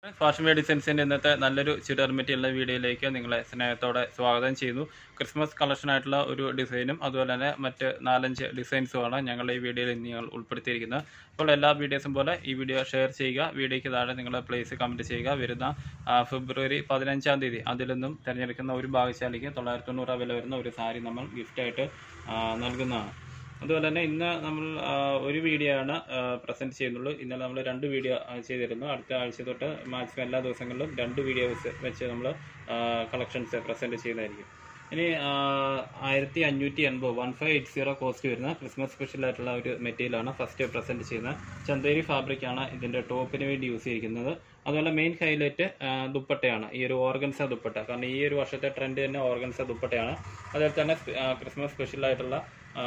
fashion wear ഡിസൈൻസിന്റെ ഇന്നത്തെ നല്ലൊരു churidar material വീഡിയോയിലേക്ക് നിങ്ങളെ സ്നേഹത്തോടെ സ്വാഗതം ചെയ്യുന്നു ക്രിസ്മസ് കളക്ഷൻ ആയിട്ടുള്ള ഒരു ഡിസൈനും അതുപോലെ തന്നെ മറ്റ് നാലഞ്ച് ഡിസൈൻസുമാണ് ഞങ്ങൾ ഈ വീഡിയോയിൽ ഇന്ന് ഞങ്ങൾ ഉൾപ്പെടുത്തിയിരിക്കുന്നത് അപ്പോൾ എല്ലാ വീഡിയോസും പോലെ ഈ വീഡിയോ ഷെയർ ചെയ്യുക വീഡിയോയ്ക്ക് താഴെ നിങ്ങളുടെ പ്ലേസ് കമൻറ്റ് ചെയ്യുക വരുന്ന ആ, ഫെബ്രുവരി പതിനഞ്ചാം തീയതി അതിൽ നിന്നും തിരഞ്ഞെടുക്കുന്ന ഒരു ഭാഗ്യശാലിക്ക് തൊള്ളായിരത്തി തൊണ്ണൂറ് രൂപ വില വരുന്ന ഒരു സാരി നമ്മൾ ഗിഫ്റ്റായിട്ട് നൽകുന്നതാണ് അതുപോലെ തന്നെ ഇന്ന് നമ്മൾ ആ, ഒരു വീഡിയോ ആണ് പ്രസന്റ് ചെയ്യുന്നുള്ളൂ ഇന്നലെ നമ്മൾ രണ്ട് വീഡിയോ ആ, ചെയ്തിരുന്നു അടുത്ത ആഴ്ച തൊട്ട് മാക്സിമം എല്ലാ ദിവസങ്ങളിലും രണ്ട് വീഡിയോസ് വെച്ച് നമ്മൾ കളക്ഷൻസ് പ്രസന്റ് ചെയ്യുന്നതായിരിക്കും ഇനി ആയിരത്തി അഞ്ഞൂറ്റി എൺപത് one five eight zero cost വരുന്ന ക്രിസ്മസ് സ്പെഷ്യൽ ആയിട്ടുള്ള ഒരു മെറ്റീരിയലാണ് ഫസ്റ്റ് പ്രസന്റ് ചെയ്യുന്നത് ചന്തേരി ഫാബ്രിക് ആണ് ഇതിന്റെ ടോപ്പിന് വേണ്ടി യൂസ് ചെയ്തിരിക്കുന്നത് അതുപോലെ മെയിൻ ഹൈലൈറ്റ് ദുപ്പട്ടയാണ് ഈ ഒരു ഓർഗൻസ ദുപ്പട്ട കാരണം ഈ ഒരു വർഷത്തെ ട്രെൻഡ് തന്നെ ഓർഗൻസ ദുപ്പട്ടയാണ് അതുപോലെ തന്നെ സ്പെ- ആ, ക്രിസ്മസ് സ്പെഷ്യൽ ആയിട്ടുള്ള ആ,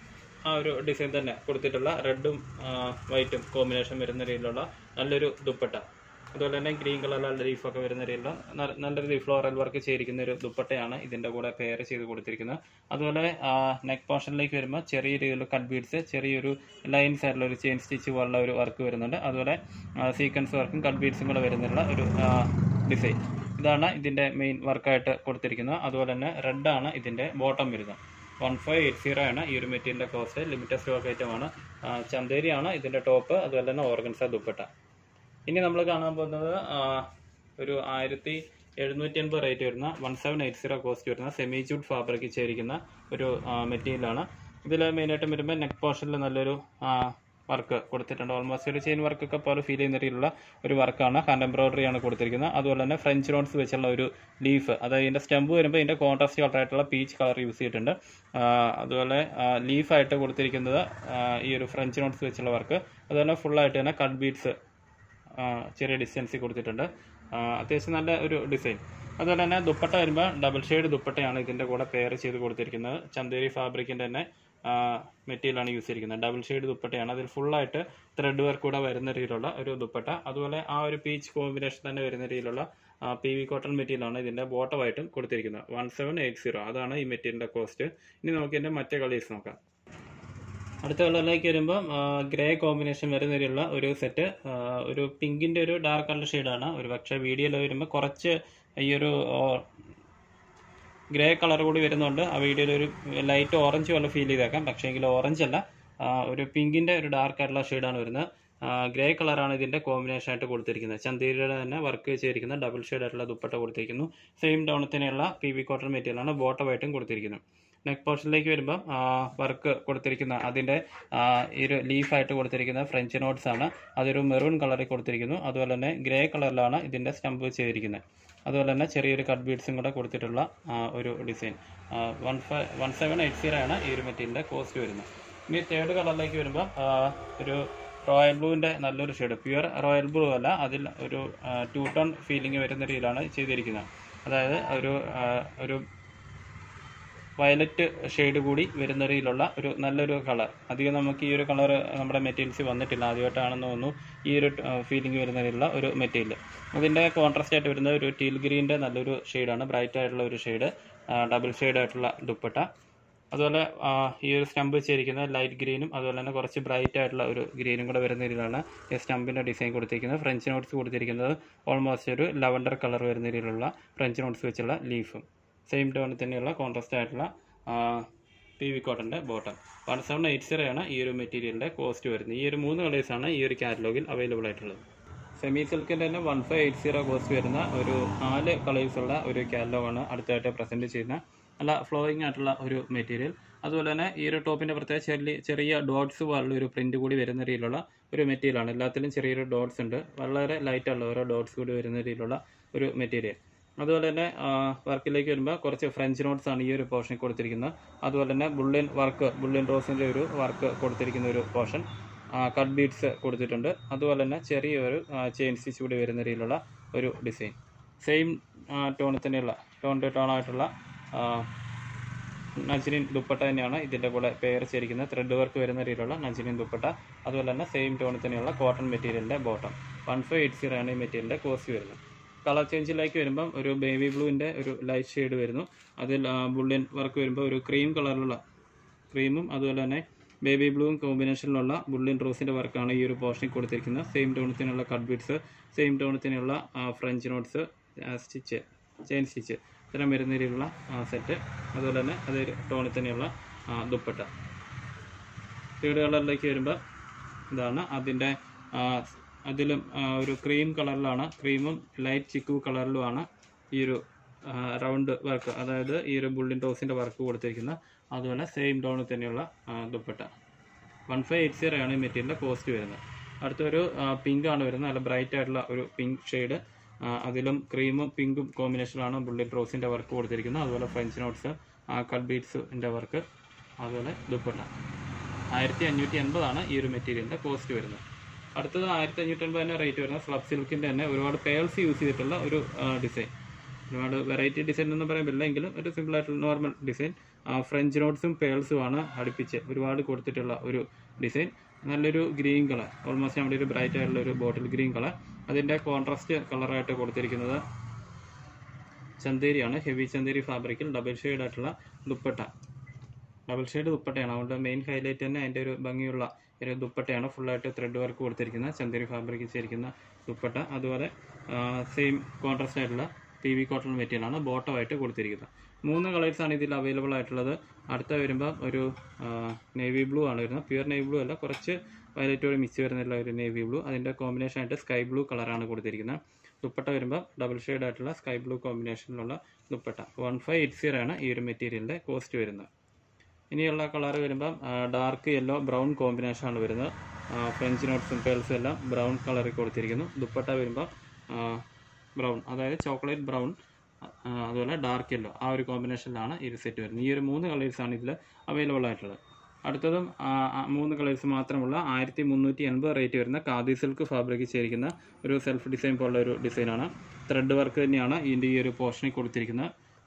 ആ ഒരു ഡിസൈൻ തന്നെ കൊടുത്തിട്ടുള്ള റെഡും വൈറ്റും കോമ്പിനേഷൻ വരുന്ന രീതിയിലുള്ള നല്ലൊരു ദുപ്പട്ട അതുപോലെ തന്നെ ഗ്രീൻ കളറിലുള്ള ലീഫൊക്കെ വരുന്ന രീതിയിലുള്ള നല്ല- നല്ല രീതിയിൽ ഫ്ലോറൽ വർക്ക് ചെയ്തിരിക്കുന്ന ഒരു ദുപ്പട്ടയാണ് ഇതിന്റെ കൂടെ പെയർ ചെയ്ത് കൊടുത്തിരിക്കുന്നത് അതുപോലെ നെക്ക് പോർഷനിലേക്ക് വരുമ്പോൾ ചെറിയ രീതിയിലുള്ള കട്ട് ബീഡ്സ് ചെറിയൊരു ലൈൻസ് ആയിട്ടുള്ള ഒരു ചെയിൻ സ്റ്റിച്ച് പോലുള്ള ഒരു വർക്ക് വരുന്നുണ്ട് അതുപോലെ സീക്വൻസ് വർക്കും കട്ട് ബീഡ്സും കൂടെ വരുന്നുള്ള ഒരു ഡിസൈൻ ഇതാണ് ഇതിന്റെ മെയിൻ വർക്കായിട്ട് കൊടുത്തിരിക്കുന്നത് അതുപോലെ തന്നെ റെഡാണ് ഇതിന്റെ ബോട്ടം വരുന്നത് വൺ ഫൈവ് എയ്റ്റ് സീറോ ആണ് ഈ ഒരു മെറ്റീരിയലിന്റെ കോസ്റ്റ് ലിമിറ്റഡ് സ്റ്റോക്ക് ഐറ്റമാണ് ചന്തേരിയാണ് ഇതിന്റെ ടോപ്പ് അതുപോലെ തന്നെ ഓർഗൻസ ദുപ്പട്ട ഇനി നമ്മൾ കാണാൻ പോകുന്നത് ആ, ഒരു ആയിരത്തി എഴുന്നൂറ്റി എൺപത് റേറ്റ് വരുന്ന one seven eight zero cost വരുന്ന സെമി ജൂഡ് ഫാബ്രിക് ചേരിക്കുന്ന ഒരു മെറ്റീരിയലാണ് ഇതിൽ മെയിനായിട്ടും വരുമ്പോൾ നെക്ക് പോർഷനിൽ നല്ലൊരു വർക്ക് കൊടുത്തിട്ടുണ്ട് ഓൾമോസ്റ്റ് ഒരു ചെയിൻ വർക്കൊക്കെ പോലെ ഫീൽ ചെയ്യുന്ന രീതിയിലുള്ള ഒരു വർക്കാണ് ഹാൻഡ് എംബ്രോയിഡറി ആണ് കൊടുത്തിരിക്കുന്നത് അതുപോലെ തന്നെ ഫ്രഞ്ച് നോട്ട്സ് വെച്ചുള്ള ഒരു ലീഫ് അതായത് ഇതിന്റെ സ്റ്റെമ്പ് വരുമ്പോൾ ഇതിന്റെ കോൺട്രാസ്റ്റ് കളർ ആയിട്ടുള്ള പീച്ച് കളർ യൂസ് ചെയ്തിട്ടുണ്ട് ആ, അതുപോലെ ലീഫായിട്ട് കൊടുത്തിരിക്കുന്നത് ആ, ഈ ഒരു ഫ്രഞ്ച് നോട്ട്സ് വെച്ചുള്ള വർക്ക് അതുപോലെ ഫുൾ ആയിട്ട് തന്നെ കട്ട് ബീഡ്സ് ചെറിയ ഡിസ്റ്റൻസിൽ കൊടുത്തിട്ടുണ്ട് ആ, അത്യാവശ്യം നല്ല ഒരു ഡിസൈൻ അതുപോലെ തന്നെ ദുപ്പട്ട വരുമ്പോൾ ഡബിൾ ഷെയ്ഡ് ദുപ്പട്ടയാണ് ഇതിന്റെ കൂടെ പെയർ ചെയ്ത് കൊടുത്തിരിക്കുന്നത് ചന്തേരി ഫാബ്രിക്കിന്റെ തന്നെ മെറ്റീരിയലാണ് യൂസ് ചെയ്തിരിക്കുന്നത് ഡബിൾ ഷെയ്ഡ് ദുപ്പട്ടയാണ് അതിൽ ഫുള്ളായിട്ട് ത്രെഡ് വർക്ക് കൂടെ വരുന്ന രീതിയിലുള്ള ഒരു ദുപ്പട്ട അതുപോലെ ആ ഒരു പീച്ച് കോമ്പിനേഷൻ തന്നെ വരുന്ന രീതിയിലുള്ള പി വി കോട്ടൺ മെറ്റീരിയലാണ് ഇതിന്റെ ബോട്ടമായിട്ടും കൊടുത്തിരിക്കുന്നത് വൺ സെവൻ എയ്റ്റ് സീറോ അതാണ് ഈ മെറ്റീരിയലിന്റെ കോസ്റ്റ് ഇനി നമുക്ക് ഇതിന്റെ മറ്റേ കളേഴ്സ് നോക്കാം അടുത്ത കളറിലേക്ക് വരുമ്പോൾ ഗ്രേ കോമ്പിനേഷൻ വരുന്ന രീതിയിലുള്ള ഒരു സെറ്റ് ഒരു പിങ്കിന്റെ ഒരു ഡാർക്ക് കളർ ഷെയ്ഡാണ് ഒരു പക്ഷേ വീഡിയോയിൽ വരുമ്പോൾ കുറച്ച് ഈ ഒരു ഗ്രേ കളർ കൂടി വരുന്നുണ്ട് ആ വീഡിയോയിൽ ഒരു ലൈറ്റ് ഓറഞ്ച് പോലെ ഫീൽ ചെയ്തേക്കാം പക്ഷേ എങ്കിൽ ഓറഞ്ച് അല്ല ആ, ഒരു പിങ്കിന്റെ ഒരു ഡാർക്ക് ആയിട്ടുള്ള ഷെയ്ഡാണ് വരുന്നത് ഗ്രേ കളറാണ് ഇതിന്റെ കോമ്പിനേഷൻ ആയിട്ട് കൊടുത്തിരിക്കുന്നത് ചന്തീരിയുടെ തന്നെ വർക്ക് ചെയ്തിരിക്കുന്ന ഡബിൾ ഷെയ്ഡ് ആയിട്ടുള്ള ദുപ്പട്ട കൊടുത്തിരിക്കുന്നു സെയിം ടോണത്തിനുള്ള പി വി കോട്ടൺ മെറ്റീരിയലാണ് ബോട്ടമായിട്ടും കൊടുത്തിരിക്കുന്നത് നെക്ക് പോർഷനിലേക്ക് വരുമ്പോൾ വർക്ക് കൊടുത്തിരിക്കുന്ന അതിന്റെ ആ, ഈ ഒരു ലീഫായിട്ട് കൊടുത്തിരിക്കുന്ന ഫ്രഞ്ച് നോട്ട്സ് ആണ് അതൊരു മെറൂൺ കളറിൽ കൊടുത്തിരിക്കുന്നു അതുപോലെ തന്നെ ഗ്രേ കളറിലാണ് ഇതിന്റെ സ്റ്റംപ് ചെയ്തിരിക്കുന്നത് അതുപോലെ തന്നെ ചെറിയൊരു കട്ട് ബീഡ്സും കൂടെ കൊടുത്തിട്ടുള്ള ആ, ഒരു design one five one seven eight zero ആണ് ഈ ഒരു മെറ്റീരിയലിന്റെ കോസ്റ്റ് വരുന്നത് ഇനി തേർഡ് കളറിലേക്ക് വരുമ്പോൾ ഒരു റോയൽ ബ്ലൂവിന്റെ നല്ലൊരു ഷെയ്ഡ് പ്യുവർ റോയൽ ബ്ലൂ അല്ല അതിൽ ഒരു ടൂ ടോൺ ഫീലിംഗ് വരുന്ന രീതിയിലാണ് ചെയ്തിരിക്കുന്നത് അതായത് ഒരു ആ, ഒരു വയലറ്റ് ഷെയ്ഡ് കൂടി വരുന്ന രീതിയിലുള്ള ഒരു നല്ലൊരു കളർ അധികം നമുക്ക് ഈ ഒരു കളർ നമ്മുടെ മെറ്റീരിയൽസ് വന്നിട്ടില്ല ആദ്യമായിട്ടാണെന്ന് തോന്നുന്നു ഈ ഒരു ഫീലിംഗ് വരുന്ന രീതിയിലുള്ള ഒരു മെറ്റീരിയൽ അതിന്റെ കോൺട്രാസ്റ്റ് ആയിട്ട് വരുന്ന ഒരു ടീൽ ഗ്രീൻ്റെ നല്ലൊരു ഷെയ്ഡാണ് ബ്രൈറ്റ് ആയിട്ടുള്ള ഒരു ഷെയ്ഡ് ഡബിൾ ഷെയ്ഡ് ആയിട്ടുള്ള ദുപ്പട്ട അതുപോലെ ആ, ഈ ഒരു സ്റ്റംപ് വെച്ചിരിക്കുന്ന ലൈറ്റ് ഗ്രീനും അതുപോലെ തന്നെ കുറച്ച് ബ്രൈറ്റ് ആയിട്ടുള്ള ഒരു ഗ്രീനും കൂടെ വരുന്ന രീതിയിലാണ് ഈ സ്റ്റമ്പിന്റെ ഡിസൈൻ കൊടുത്തിരിക്കുന്നത് ഫ്രഞ്ച് നോട്ട്സ് കൊടുത്തിരിക്കുന്നത് ഓൾമോസ്റ്റ് ഒരു ലവൻഡർ കളർ വരുന്ന രീതിയിലുള്ള ഫ്രഞ്ച് നോട്ട്സ് വെച്ചുള്ള ലീഫും സെയിം ടോണിൽ തന്നെയുള്ള കോൺട്രാസ്റ്റ് ആയിട്ടുള്ള പി വി കോട്ടന്റെ bottom one seven eight zero ആണ് ഈ ഒരു മെറ്റീരിയലിന്റെ കോസ്റ്റ് വരുന്നത് ഈ ഒരു മൂന്ന് കളേഴ്സാണ് ഈ ഒരു കാറ്റലോഗിൽ അവൈലബിൾ ആയിട്ടുള്ളത് സെമി സിൽക്കിന്റെ തന്നെ one five eight zero cost വരുന്ന ഒരു നാല് കളേഴ്സ് ഉള്ള ഒരു കാറ്റലോഗാണ് അടുത്തായിട്ട് പ്രസന്റ് ചെയ്യുന്ന നല്ല ഫ്ലോയിങ് ആയിട്ടുള്ള ഒരു മെറ്റീരിയൽ അതുപോലെ തന്നെ ഈ ഒരു ടോപ്പിന്റെ പ്രത്യേക ചെറിയ ചെറിയ ഡോട്ട്സ് പോലുള്ള ഒരു പ്രിന്റ് കൂടി വരുന്ന രീതിയിലുള്ള ഒരു മെറ്റീരിയലാണ് എല്ലാത്തിലും ചെറിയൊരു ഡോട്ട്സ് ഉണ്ട് വളരെ ലൈറ്റ് ഉള്ള ഓരോ ഡോട്ട്സ് കൂടി വരുന്ന രീതിയിലുള്ള ഒരു മെറ്റീരിയൽ അതുപോലെ തന്നെ വർക്കിലേക്ക് വരുമ്പോൾ കുറച്ച് ഫ്രഞ്ച് നോട്ട്സ് ആണ് ഈ ഒരു പോർഷനിൽ കൊടുത്തിരിക്കുന്നത് അതുപോലെ തന്നെ ബുള്ളിൻ വർക്ക് ബുള്ളിൻ റോസിന്റെ ഒരു വർക്ക് കൊടുത്തിരിക്കുന്ന ഒരു പോർഷൻ കട്ട് ബീഡ്സ് കൊടുത്തിട്ടുണ്ട് അതുപോലെ തന്നെ ചെറിയൊരു ചെയിൻ സ്റ്റിച്ച് കൂടി വരുന്ന രീതിയിലുള്ള ഒരു ഡിസൈൻ സെയിം ടോണിൽ തന്നെയുള്ള ടോൺ ടു ടോൺ ആയിട്ടുള്ള നജിനിൻ ദുപ്പട്ട തന്നെയാണ് ഇതിന്റെ കൂടെ പെയർ ചെയ്തിരിക്കുന്നത് ത്രെഡ് വർക്ക് വരുന്ന രീതിയിലുള്ള നജിനിൻ ദുപ്പട്ട അതുപോലെ തന്നെ സെയിം ടോണിൽ തന്നെയുള്ള കോട്ടൺ മെറ്റീരിയലിന്റെ bottom one five eight zero ആണ് ഈ മെറ്റീരിയലിന്റെ കോസ്റ്റ് വരുന്നത് കളർ ചേഞ്ചിലേക്ക് വരുമ്പം ഒരു ബേബി ബ്ലൂവിന്റെ ഒരു ലൈറ്റ് ഷെയ്ഡ് വരുന്നു അതിൽ ബുള്ളിൻ വർക്ക് വരുമ്പോൾ ഒരു ക്രീം കളറിലുള്ള ക്രീമും അതുപോലെ തന്നെ ബേബി ബ്ലൂവും കോമ്പിനേഷനിലുള്ള ബുള്ളിൻ റോസിൻ്റെ വർക്കാണ് ഈ ഒരു പോർഷനിൽ കൊടുത്തിരിക്കുന്നത് സെയിം ടോണത്തിനുള്ള കട്ട് ബീഡ്സ് സെയിം ടോണത്തിനുള്ള French knots stitch chain stitch ഇത്തരം വരുന്ന രീതിയിലുള്ള സെറ്റ് അതുപോലെ തന്നെ അതേ ടോണിൽ തന്നെയുള്ള ആ, ദുപ്പട്ട ത്രീഡ് കളറിലേക്ക് വരുമ്പോൾ ഇതാണ് അതിൻ്റെ അതിലും ആ, ഒരു ക്രീം കളറിലാണ് ക്രീമും ലൈറ്റ് ചിക്കു കളറിലുമാണ് ഈ ഒരു റൗണ്ട് വർക്ക് അതായത് ഈ ഒരു ബുള്ളിൻ ടോസിൻ്റെ വർക്ക് കൊടുത്തിരിക്കുന്നത് അതുപോലെ സെയിം ടോണിൽ തന്നെയുള്ള ആ, dupatta one five eight zero ആണ് ഈ മെറ്റീരിയലിൻ്റെ കോസ്റ്റ് വരുന്നത് അടുത്തൊരു പിങ്ക് ആണ് വരുന്നത് നല്ല ബ്രൈറ്റ് ആയിട്ടുള്ള ഒരു പിങ്ക് ഷെയ്ഡ് അതിലും ക്രീമും പിങ്കും കോമ്പിനേഷനിലാണ് ബുള്ളറ്റ് റോസിൻ്റെ വർക്ക് കൊടുത്തിരിക്കുന്നത് അതുപോലെ ഫ്രഞ്ച് നോട്ട്സ് കട്ട് ബീഡ്സിൻ്റെ വർക്ക് അതുപോലെ ദുപ്പട്ട ആയിരത്തി അഞ്ഞൂറ്റി എൺപതാണ് ഈ ഒരു മെറ്റീരിയലിൻ്റെ കോസ്റ്റ് വരുന്നത് അടുത്തത് ആയിരത്തി അഞ്ഞൂറ്റി എൺപത് തന്നെ റേറ്റ് വരുന്നത് സ്ലബ് സിൽക്കിൻ്റെ തന്നെ ഒരുപാട് പേൾസ് യൂസ് ചെയ്തിട്ടുള്ള ഒരു ഡിസൈൻ ഒരുപാട് വെറൈറ്റി ഡിസൈൻ എന്ന് പറയുമ്പോൾ എങ്കിലും ഒരു സിമ്പിൾ ആയിട്ടുള്ള നോർമൽ ഡിസൈൻ ഫ്രഞ്ച് നോട്ട്സും പേൾസും ആണ് അടുപ്പിച്ച് ഒരുപാട് കൊടുത്തിട്ടുള്ള ഒരു ഡിസൈൻ നല്ലൊരു ഗ്രീൻ കളർ ഓൾമോസ്റ്റ് നമ്മുടെ ഒരു ബ്രൈറ്റ് ആയിട്ടുള്ള ഒരു ബോട്ടിൽ ഗ്രീൻ കളർ അതിൻ്റെ കോൺട്രാസ്റ്റ് കളറായിട്ട് കൊടുത്തിരിക്കുന്നത് ചന്തേരിയാണ് ഹെവി ചന്തേരി ഫാബ്രിക്കിൽ ഡബിൾ ഷെയ്ഡ് ആയിട്ടുള്ള ദുപ്പട്ട ഡബിൾ ഷെയ്ഡ് ദുപ്പട്ടയാണ് അതുകൊണ്ട് മെയിൻ ഹൈലൈറ്റ് തന്നെ അതിൻ്റെ ഒരു ഭംഗിയുള്ള ഒരു ദുപ്പട്ടയാണ് ഫുള്ളായിട്ട് ത്രെഡ് വർക്ക് കൊടുത്തിരിക്കുന്നത് ചന്തേരി ഫാബ്രിക്കിൽ ചേരിക്കുന്ന ദുപ്പട്ട അതുപോലെ സെയിം കോൺട്രാസ്റ്റ് ആയിട്ടുള്ള പി വി കോട്ടൺ മെറ്റീരിയലാണ് ബോട്ടമായിട്ട് കൊടുത്തിരിക്കുന്നത് മൂന്ന് കളേഴ്സാണ് ഇതിൽ അവൈലബിൾ ആയിട്ടുള്ളത് അടുത്ത വരുമ്പോൾ ഒരു നേവി ബ്ലൂ ആണ് വരുന്നത് പ്യുവർ നേവി ബ്ലൂ അല്ല കുറച്ച് വയലറ്റോട് മിക്സ് വരുന്നുള്ള ഒരു നേവി ബ്ലൂ അതിൻ്റെ കോമ്പിനേഷൻ ആയിട്ട് സ്കൈ ബ്ലൂ കളറാണ് കൊടുത്തിരിക്കുന്നത് ദുപ്പട്ട വരുമ്പോൾ ഡബിൾ ഷെയ്ഡ് ആയിട്ടുള്ള സ്കൈ ബ്ലൂ കോമ്പിനേഷനിലുള്ള dupatta one five eight zero ആണ് ഈ ഒരു മെറ്റീരിയലിൻ്റെ കോസ്റ്റ് വരുന്നത് ഇനിയുള്ള കളർ വരുമ്പം ഡാർക്ക് യെല്ലോ ബ്രൗൺ കോമ്പിനേഷൻ ആണ് വരുന്നത് ആ, ഫ്രഞ്ച് നോട്ട്സും പേൾസും എല്ലാം ബ്രൗൺ കളറിൽ കൊടുത്തിരിക്കുന്നു ദുപ്പട്ട വരുമ്പോൾ ബ്രൗൺ അതായത് ചോക്ലേറ്റ് ബ്രൗൺ അതുപോലെ ഡാർക്ക് യെല്ലോ ആ ഒരു കോമ്പിനേഷനിലാണ് ഈ ഒരു സെറ്റ് വരുന്നത് ഈ ഒരു മൂന്ന് കളേഴ്സാണ് ഇതിൽ അവൈലബിൾ ആയിട്ടുള്ളത് അടുത്തതും ആ, ആ, മൂന്ന് കളേഴ്സ് മാത്രമുള്ള ആയിരത്തി മുന്നൂറ്റി എൺപത് റേറ്റ് വരുന്ന കാദി സിൽക്ക് ഫാബ്രിക് ചേരിക്കുന്ന ഒരു സെൽഫ് ഡിസൈൻ പോലുള്ള ഒരു ഡിസൈനാണ് ത്രെഡ് വർക്ക് തന്നെയാണ് ഇതിൻ്റെ ഈ ഒരു പോർഷനിൽ കൊടുത്തിരിക്കുന്നത്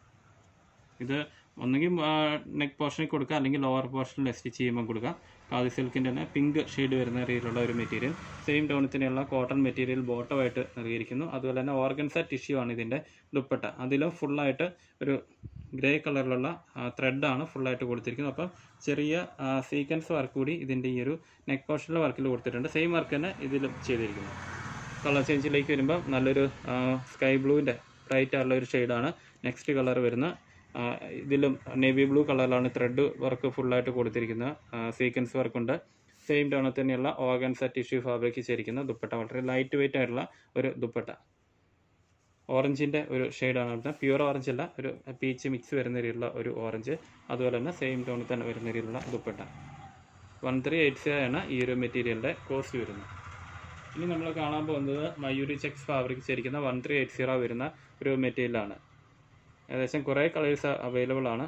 ഇത് ഒന്നുകിൽ നെക്ക് പോർഷനിൽ കൊടുക്കുക അല്ലെങ്കിൽ ലോവർ പോർഷനിൽ സ്റ്റിച്ച് ചെയ്യുമ്പോൾ കൊടുക്കുക കാതി സിൽക്കിൻ്റെ തന്നെ പിങ്ക് ഷെയ്ഡ് വരുന്ന രീതിയിലുള്ള ഒരു മെറ്റീരിയൽ സെയിം ടോണത്തിനുള്ള കോട്ടൺ മെറ്റീരിയൽ ബോട്ടമായിട്ട് നൽകിയിരിക്കുന്നു അതുപോലെ തന്നെ ഓർഗൻസ ടിഷ്യൂ ആണ് ഇതിൻ്റെ ദുപ്പട്ട അതിലും ഫുള്ളായിട്ട് ഒരു ഗ്രേ കളറിലുള്ള ത്രെഡാണ് ഫുള്ളായിട്ട് കൊടുത്തിരിക്കുന്നത് അപ്പം ചെറിയ സീക്വൻസ് വർക്ക് കൂടി ഇതിൻ്റെ ഈ ഒരു നെക്ക് പോർഷനിലെ വർക്കിൽ കൊടുത്തിട്ടുണ്ട് സെയിം വർക്ക് തന്നെ ഇതിലും ചെയ്തിരിക്കുന്നു കളർ ചേഞ്ചിലേക്ക് വരുമ്പോൾ നല്ലൊരു സ്കൈ ബ്ലൂവിൻ്റെ ബ്രൈറ്റ് ആയിട്ടുള്ള ഒരു ഷെയ്ഡാണ് നെക്സ്റ്റ് കളർ വരുന്ന ആ, ഇതിലും നേവി ബ്ലൂ കളറിലാണ് ത്രെഡ് വർക്ക് ഫുള്ളായിട്ട് കൊടുത്തിരിക്കുന്നത് സീക്വൻസ് വർക്കുണ്ട് സെയിം ടോണിൽ തന്നെയുള്ള ഓർഗൻസ ടിഷ്യൂ ഫാബ്രിക് ചേരിക്കുന്ന ദുപ്പട്ട വളരെ ലൈറ്റ് വെയിറ്റ് ആയിട്ടുള്ള ഒരു ദുപ്പട്ട ഓറഞ്ചിൻ്റെ ഒരു ഷെയ്ഡാണ് വരുന്നത് പ്യുവർ ഓറഞ്ച് അല്ല ഒരു പീച്ച് മിക്സ് വരുന്ന രീതിയിലുള്ള ഒരു ഓറഞ്ച് അതുപോലെ തന്നെ സെയിം ടോണിൽ തന്നെ വരുന്ന രീതിയിലുള്ള dupatta one three eight zero ആണ് ഈ ഒരു മെറ്റീരിയലിൻ്റെ കോസ്റ്റ് വരുന്നത് ഇനി നമ്മൾ കാണാൻ പോകുന്നത് മയൂരി ചെക്സ് ഫാബ്രിക് ചേരിക്കുന്ന വൺ ത്രീ എയ്റ്റ് സീറോ വരുന്ന ഒരു മെറ്റീരിയലാണ് ഏകദേശം കുറേ കളേഴ്സ് അവൈലബിൾ ആണ്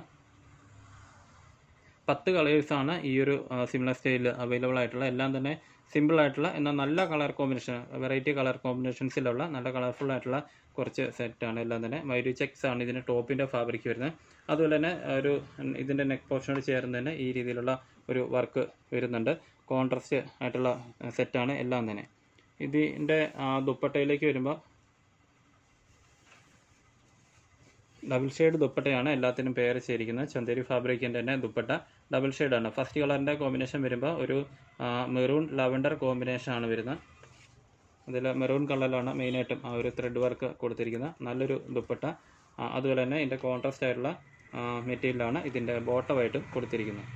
പത്ത് കളേഴ്സാണ് ഈ ഒരു സിമിലർ സ്റ്റൈലിൽ അവൈലബിൾ ആയിട്ടുള്ള എല്ലാം തന്നെ സിമ്പിൾ ആയിട്ടുള്ള എന്നാൽ നല്ല കളർ കോമ്പിനേഷൻ വെറൈറ്റി കളർ കോമ്പിനേഷൻസിലുള്ള നല്ല കളർഫുൾ ആയിട്ടുള്ള കുറച്ച് സെറ്റാണ് എല്ലാം തന്നെ മൈരി ചെക്സ് ആണ് ഇതിൻ്റെ ടോപ്പിൻ്റെ ഫാബ്രിക് വരുന്നത് അതുപോലെ തന്നെ ഒരു ഇതിൻ്റെ നെക്ക് പോർഷനോട് ചേർന്ന് തന്നെ ഈ രീതിയിലുള്ള ഒരു വർക്ക് വരുന്നുണ്ട് കോൺട്രാസ്റ്റ് ആയിട്ടുള്ള സെറ്റാണ് എല്ലാം തന്നെ ഇതിൻ്റെ ദുപ്പട്ടയിലേക്ക് വരുമ്പോൾ ഡബിൾ ഷെയ്ഡ് ദുപ്പട്ടയാണ് എല്ലാത്തിനും പേര് ചേരിക്കുന്നത് ചന്തേരി ഫാബ്രിക്കിൻ്റെ തന്നെ ദുപ്പട്ട ഡബിൾ ഷെയ്ഡാണ് ഫസ്റ്റ് കളറിൻ്റെ കോമ്പിനേഷൻ വരുമ്പോൾ ഒരു മെറൂൺ ലാവൻഡർ കോമ്പിനേഷൻ ആണ് വരുന്നത് അതിൽ മെറൂൺ കളറിലാണ് മെയിനായിട്ടും ആ ഒരു ത്രെഡ് വർക്ക് കൊടുത്തിരിക്കുന്നത് നല്ലൊരു ദുപ്പട്ട ആ, അതുപോലെ തന്നെ ഇതിൻ്റെ കോൺട്രാസ്റ്റ് ആയിട്ടുള്ള മെറ്റീരിയലാണ് ഇതിൻ്റെ ബോട്ടമായിട്ടും കൊടുത്തിരിക്കുന്നത്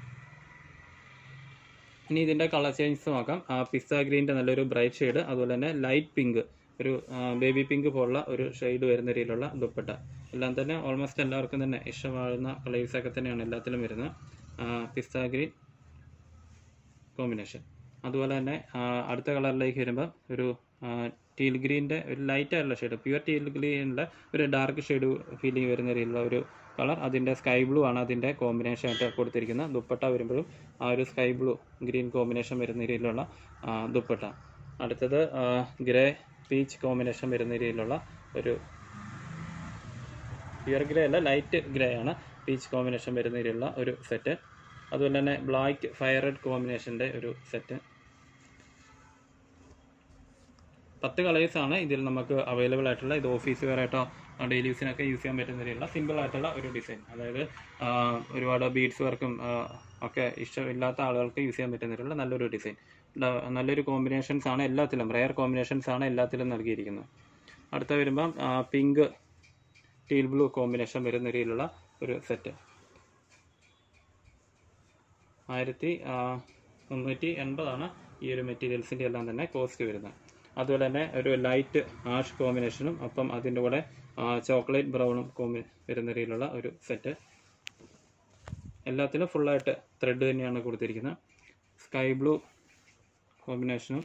ഇനി ഇതിൻ്റെ കളർ ചേഞ്ചസ് നോക്കാം പിസ്ത ഗ്രീൻ്റെ നല്ലൊരു ബ്രൈറ്റ് ഷെയ്ഡ് അതുപോലെ തന്നെ ലൈറ്റ് പിങ്ക് ഒരു ബേബി പിങ്ക് പോലുള്ള ഒരു ഷെയ്ഡ് വരുന്ന രീതിയിലുള്ള ദുപ്പട്ട എല്ലാം തന്നെ ഓൾമോസ്റ്റ് എല്ലാവർക്കും തന്നെ ഇഷ്ടമാകുന്ന കളേഴ്സൊക്കെ തന്നെയാണ് എല്ലാത്തിലും വരുന്നത് പിസ്ത ഗ്രീൻ കോമ്പിനേഷൻ അതുപോലെ തന്നെ ആ, അടുത്ത കളറിലേക്ക് വരുമ്പോൾ ഒരു ടീൽ ഗ്രീൻ്റെ ഒരു ലൈറ്റ് ആയിട്ടുള്ള ഷെയ്ഡ് പ്യുവർ ടീൽ ഗ്രീനിൻ്റെ ഒരു ഡാർക്ക് ഷെയ്ഡ് ഫീലിംഗ് വരുന്ന രീതിയിലുള്ള ഒരു കളർ അതിൻ്റെ സ്കൈ ബ്ലൂ ആണ് അതിൻ്റെ കോമ്പിനേഷൻ ആയിട്ട് കൊടുത്തിരിക്കുന്നത് ദുപ്പട്ട വരുമ്പോഴും ആ ഒരു സ്കൈ ബ്ലൂ ഗ്രീൻ കോമ്പിനേഷൻ വരുന്ന രീതിയിലുള്ള ആ, ദുപ്പട്ട അടുത്തത് ഗ്രേ പീച്ച് കോമ്പിനേഷൻ വരുന്ന രീതിയിലുള്ള ഒരു പ്യുവർ ഗ്രേ അല്ല ലൈറ്റ് ഗ്രേ ആണ് പീച്ച് കോമ്പിനേഷൻ വരുന്ന രീതിയിലുള്ള ഒരു സെറ്റ് അതുപോലെ തന്നെ ബ്ലാക്ക് ഫയർ റെഡ് കോമ്പിനേഷൻ്റെ ഒരു സെറ്റ് പത്ത് കളേഴ്സാണ് ഇതിൽ നമുക്ക് അവൈലബിൾ ആയിട്ടുള്ള ഇത് ഓഫീസ് വെയർ ആയിട്ടോ ഡെയിലി യൂസിനൊക്കെ യൂസ് ചെയ്യാൻ പറ്റുന്ന രീതിയിലുള്ള സിമ്പിൾ ആയിട്ടുള്ള ഒരു ഡിസൈൻ അതായത് ആ, ഒരുപാട് ബീഡ്സ് വർക്കും ഒക്കെ ഇഷ്ടമില്ലാത്ത ആളുകൾക്ക് യൂസ് ചെയ്യാൻ പറ്റുന്ന രീതിയിലുള്ള നല്ലൊരു ഡിസൈൻ നല്ലൊരു കോമ്പിനേഷൻസ് ആണ് എല്ലാത്തിലും റെയർ കോമ്പിനേഷൻസ് ആണ് എല്ലാത്തിലും നൽകിയിരിക്കുന്നത് അടുത്ത വരുമ്പം പിങ്ക് ടീൽ ബ്ലൂ കോമ്പിനേഷൻ വരുന്ന രീതിയിലുള്ള ഒരു സെറ്റ് ആയിരത്തി ആ, മുന്നൂറ്റി എൺപതാണ് ഈ ഒരു മെറ്റീരിയൽസിൻ്റെ എല്ലാം തന്നെ കോസ്റ്റ് വരുന്നത് അതുപോലെ തന്നെ ഒരു ലൈറ്റ് ആഷ് കോമ്പിനേഷനും ഒപ്പം അതിൻ്റെ കൂടെ ചോക്ലേറ്റ് ബ്രൗണും കോമ്പി വരുന്ന രീതിയിലുള്ള ഒരു സെറ്റ് എല്ലാത്തിലും ഫുള്ളായിട്ട് ത്രെഡ് തന്നെയാണ് കൊടുത്തിരിക്കുന്നത് സ്കൈ ബ്ലൂ കോമ്പിനേഷനും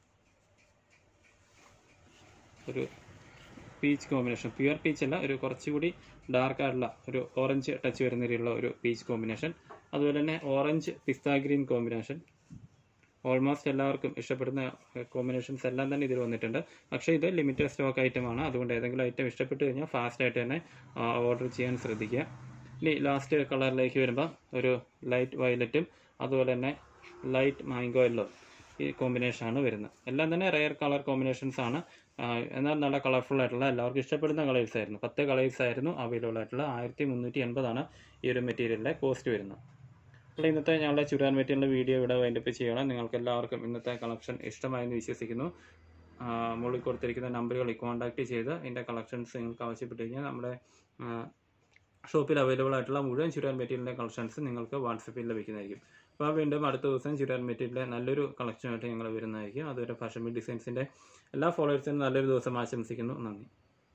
ഒരു പീച്ച് കോമ്പിനേഷൻ പ്യുവർ പീച്ച് അല്ല ഒരു കുറച്ചുകൂടി ഡാർക്ക് ആയിട്ടുള്ള ഒരു ഓറഞ്ച് ടച്ച് വരുന്ന രീതിയിലുള്ള ഒരു പീച്ച് കോമ്പിനേഷൻ അതുപോലെ തന്നെ ഓറഞ്ച് പിസ്ത ഗ്രീൻ കോമ്പിനേഷൻ ഓൾമോസ്റ്റ് എല്ലാവർക്കും ഇഷ്ടപ്പെടുന്ന കോമ്പിനേഷൻസ് എല്ലാം തന്നെ ഇതിൽ വന്നിട്ടുണ്ട് പക്ഷേ ഇത് ലിമിറ്റഡ് സ്റ്റോക്ക് ഐറ്റമാണ് അതുകൊണ്ട് ഏതെങ്കിലും ഐറ്റം ഇഷ്ടപ്പെട്ട് കഴിഞ്ഞാൽ ഫാസ്റ്റ് ആയിട്ട് തന്നെ ഓർഡർ ചെയ്യാൻ ശ്രദ്ധിക്കുക ഇനി ലാസ്റ്റ് കളറിലേക്ക് വരുമ്പോൾ ഒരു ലൈറ്റ് വയലറ്റും അതുപോലെ തന്നെ ലൈറ്റ് മാംഗോ യെല്ലോ ഈ കോമ്പിനേഷനാണ് വരുന്നത് എല്ലാം തന്നെ റെയർ കളർ കോമ്പിനേഷൻസ് ആണ് ആ, എന്നാൽ നല്ല കളർഫുൾ ആയിട്ടുള്ള എല്ലാവർക്കും ഇഷ്ടപ്പെടുന്ന കളേഴ്സ് ആയിരുന്നു പത്ത് കളേഴ്സ് ആയിരുന്നു അവൈലബിൾ ആയിട്ടുള്ള ആയിരത്തി മുന്നൂറ്റി എൺപതാണ് ഈ ഒരു മെറ്റീരിയലിൻ്റെ കോസ്റ്റ് വരുന്നത് അപ്പോൾ ഇന്നത്തെ ഞങ്ങളുടെ ചുരാൻ മെറ്റീരിയലിൻ്റെ വീഡിയോ ഇവിടെ വൈൻഡപ്പ് ചെയ്യണം നിങ്ങൾക്ക് എല്ലാവർക്കും ഇന്നത്തെ കളക്ഷൻ ഇഷ്ടമായെന്ന് വിശ്വസിക്കുന്നു ആ, മുകളിൽ കൊടുത്തിരിക്കുന്ന നമ്പറുകളിൽ കോൺടാക്ട് ചെയ്ത് ഇതിൻ്റെ കളക്ഷൻസ് നിങ്ങൾക്ക് ആവശ്യപ്പെട്ട് കഴിഞ്ഞാൽ നമ്മുടെ ഷോപ്പിൽ അവൈലബിൾ ആയിട്ടുള്ള മുഴുവൻ ചുരാൻ മെറ്റീരിയലിൻ്റെ കളക്ഷൻസ് നിങ്ങൾക്ക് വാട്സപ്പിൽ ലഭിക്കുന്നതായിരിക്കും അപ്പോൾ വീണ്ടും അടുത്ത ദിവസം ചുരാൻ മെറ്റീരിയലിൻ്റെ നല്ലൊരു കളക്ഷനായിട്ട് ഞങ്ങൾ വരുന്നതായിരിക്കും അതുവരെ ഫാഷൻ ഡിസൈൻസിൻ്റെ എല്ലാ ഫോളോവേഴ്സിനും നല്ലൊരു ദിവസം ആശംസിക്കുന്നു നന്ദി